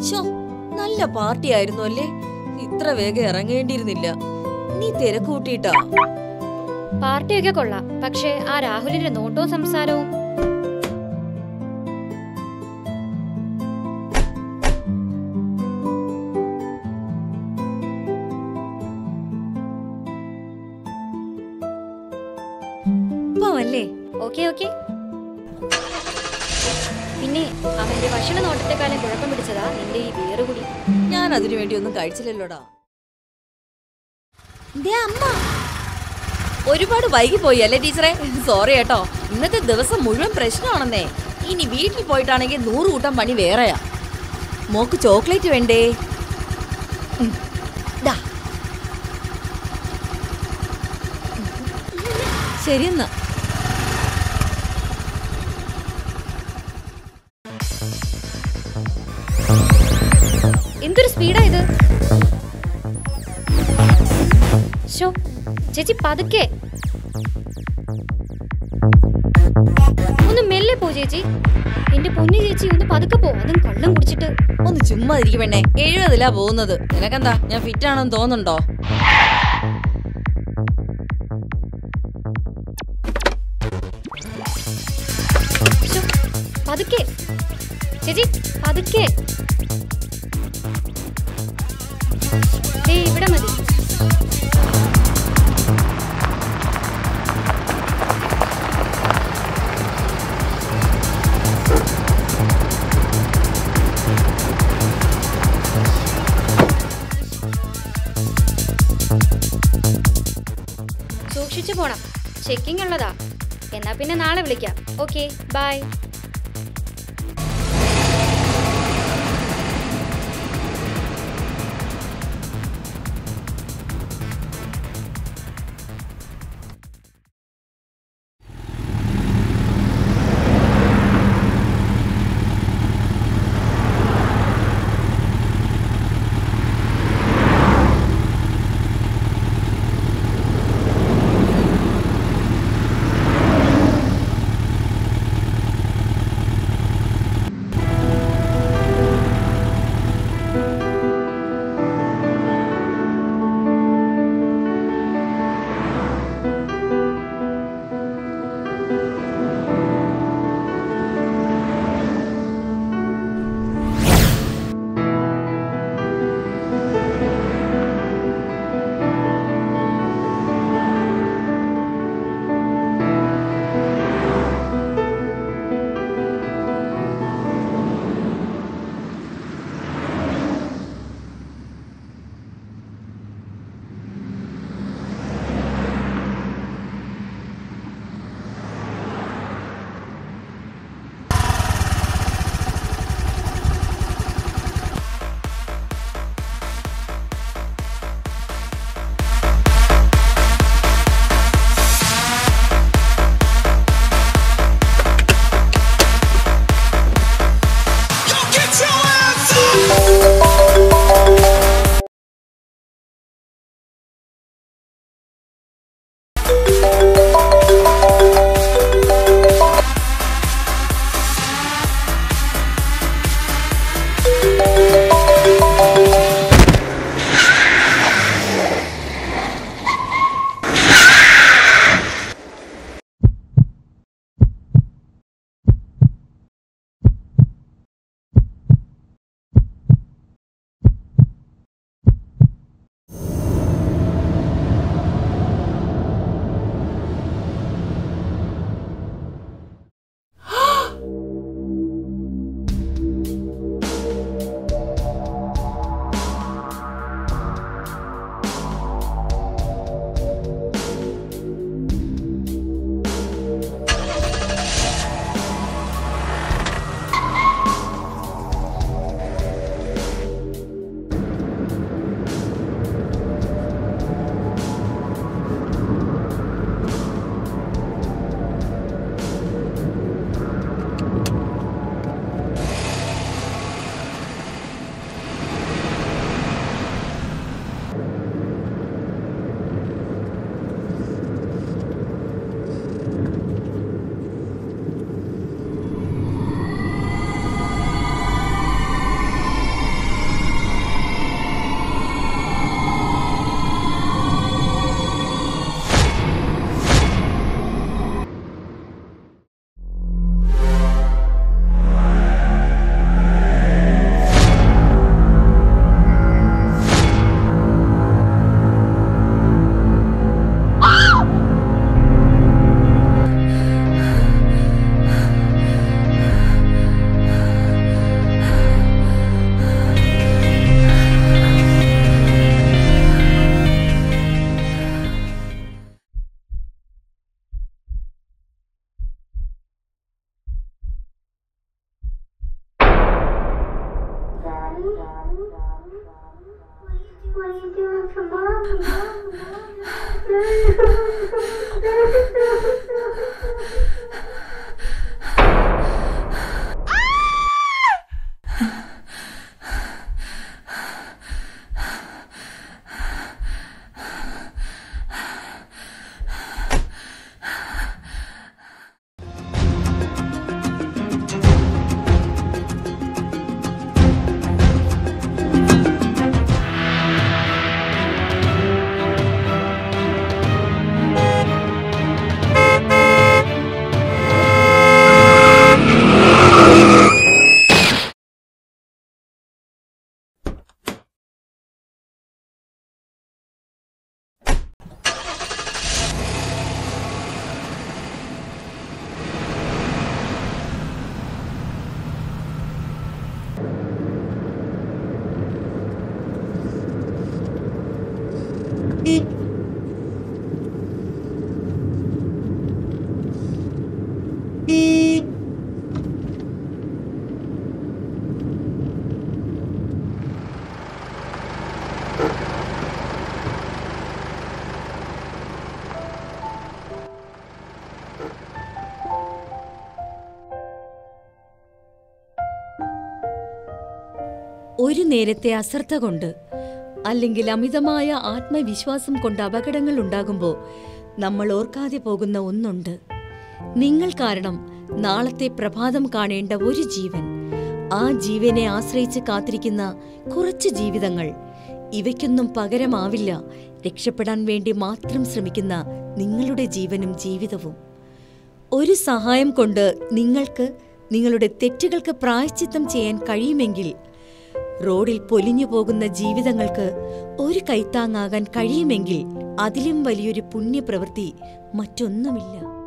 ശോ നല്ല പാർട്ടി ആയിരുന്നു അല്ലേ ഇത്ര വേഗം ഇറങ്ങേണ്ടിയിരുന്നില്ല നീ തിരക്കൂട്ടിട്ടാ പാർട്ടിയൊക്കെ കൊള്ളാം പക്ഷേ ആ രാഹുലിന്റെ നോട്ടവും സംസാരവും പാവല്ലേ ഓക്കെ ഓക്കെ പിന്നെ അവന്റെ ഭക്ഷണ നോട്ടത്തെക്കാളും കുഴപ്പം പിടിച്ചതാ നിന്റെ ഈ വേറുകുടി ഞാൻ അതിനു വേണ്ടി ഒന്നും കഴിച്ചില്ലല്ലോടാ ദേ അമ്മ ഒരുപാട് വൈകി പോയി അല്ലേ ടീച്ചറെ സോറി കേട്ടോ ഇന്നത്തെ ദിവസം മുഴുവൻ പ്രശ്നമാണെന്നേ ഇനി വീട്ടിൽ പോയിട്ടാണെങ്കിൽ നൂറ് കൂട്ടം പണി വേറെയാ മോക്ക് ചോക്ലേറ്റ് വേണ്ടേ ഉം. ദാ. ശരിയെന്നാ എന്തൊരു സ്പീഡാ ഇത് ശോ ചേച്ചി പതുക്കെ ഒന്ന് മെല്ലെ പോ ചേച്ചി എന്റെ പൊന്നു ചേച്ചി ഒന്ന് പതുക്കെ പോ അതും കള്ളം കുടിച്ചിട്ട് ഒന്ന് ചുമ്മാ ഇരിക്കും പെണ്ണേ എഴുപതിലാ പോകുന്നത് നിനക്കെന്താ ഞാൻ ഫിറ്റ് ആണെന്ന് തോന്നുന്നുണ്ടോ ശോ, പതുക്കെ ചേച്ചി പതുക്കെ ദേ ഇവിടെ മതി സൂക്ഷിച്ചു പോണം ചെക്കിംഗ് ഉള്ളതാ എന്നാ പിന്നെ നാളെ വിളിക്കാം okay bye What are you doing for mommy? ഒരു നേരത്തെ അശ്രദ്ധ കൊണ്ട് അല്ലെങ്കിൽ അമിതമായ ആത്മവിശ്വാസം കൊണ്ട് അപകടങ്ങൾ ഉണ്ടാകുമ്പോൾ നമ്മൾ ഓർക്കാതെ പോകുന്ന ഒന്നുണ്ട് നിങ്ങൾ കാരണം നാളത്തെ പ്രഭാതം കാണേണ്ട ഒരു ജീവൻ ആ ജീവനെ ആശ്രയിച്ച് കാത്തിരിക്കുന്ന കുറച്ച് ജീവിതങ്ങൾ ഇവയ്ക്കൊന്നും പകരമാവില്ല രക്ഷപ്പെടാൻ വേണ്ടി മാത്രം ശ്രമിക്കുന്ന നിങ്ങളുടെ ജീവനും ജീവിതവും ഒരു സഹായം കൊണ്ട് നിങ്ങൾക്ക് നിങ്ങളുടെ തെറ്റുകൾക്ക് പ്രായശ്ചിത്തം ചെയ്യാൻ കഴിയുമെങ്കിൽ റോഡിൽ പൊലിഞ്ഞു പോകുന്ന ജീവിതങ്ങൾക്ക് ഒരു കൈത്താങ്ങാകാൻ കഴിയുമെങ്കിൽ അതിലും വലിയൊരു പുണ്യപ്രവൃത്തി മറ്റൊന്നുമില്ല